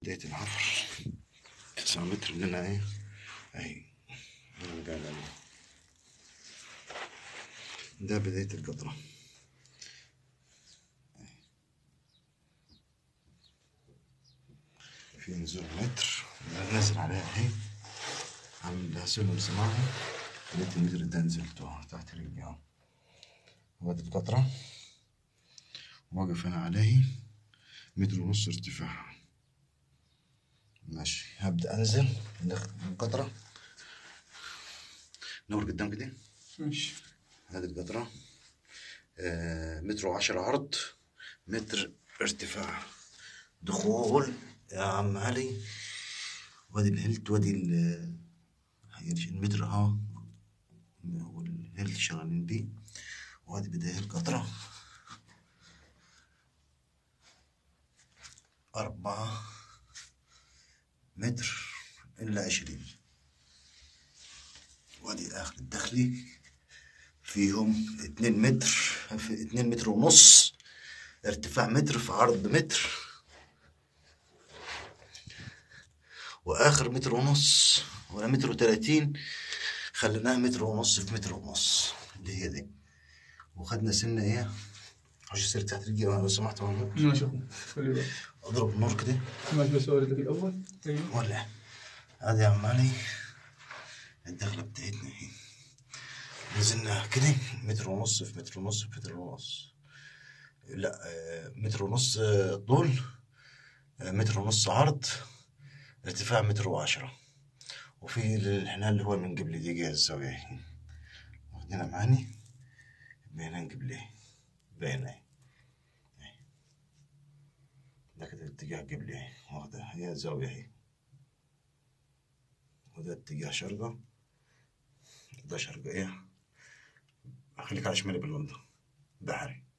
بداية الحفر تسعة متر من هنا اهي اهي أنا قاعد عليه ده بداية القطرة في نزول متر نازل عليها اهي عامل لها سلم صناعي لقيت المتر ده نزلته تحت رجلي اهو وادي القطرة واقف هنا عليه متر ونص ارتفاع ماشي هبدأ أنزل من القطرة نور قدام كده ماشي هذه القطرة آه متر وعشرة عرض متر ارتفاع دخول يا عم علي وادي الهلت وادي ال هي المتر ها والهلت شغالين بيه وادي بداية القطرة أربعة متر إلا عشرين وادي آخر الدخلي فيهم اتنين متر في اتنين متر ونص ارتفاع متر في عرض متر واخر متر ونص ولا متر وتلاتين خليناها متر ونص في متر ونص اللي هي دي وخدنا سنة ايه عشان سير تحت رجلي لو سمحت يا محمود. ماشي خلي بالك اضرب النور كده ماشي بس اوريك الاول ايوه ولا هذا يا عم علي الدخلة بتاعتنا اهي نزلنا كده متر ونص في متر ونص في متر ونص لا آه، متر ونص آه، طول آه، متر ونص عرض ارتفاع متر وعشرة وفي هنا اللي هو من قبل دي جهة الزاوية اهي واخدينها معاني بين قبل بين اهي اهي. ده كده اتجاه قبل اهي واخدة هي الزاوية اهي وده اتجاه شرقة ده شرقية خليك على شمالي باللندن بحري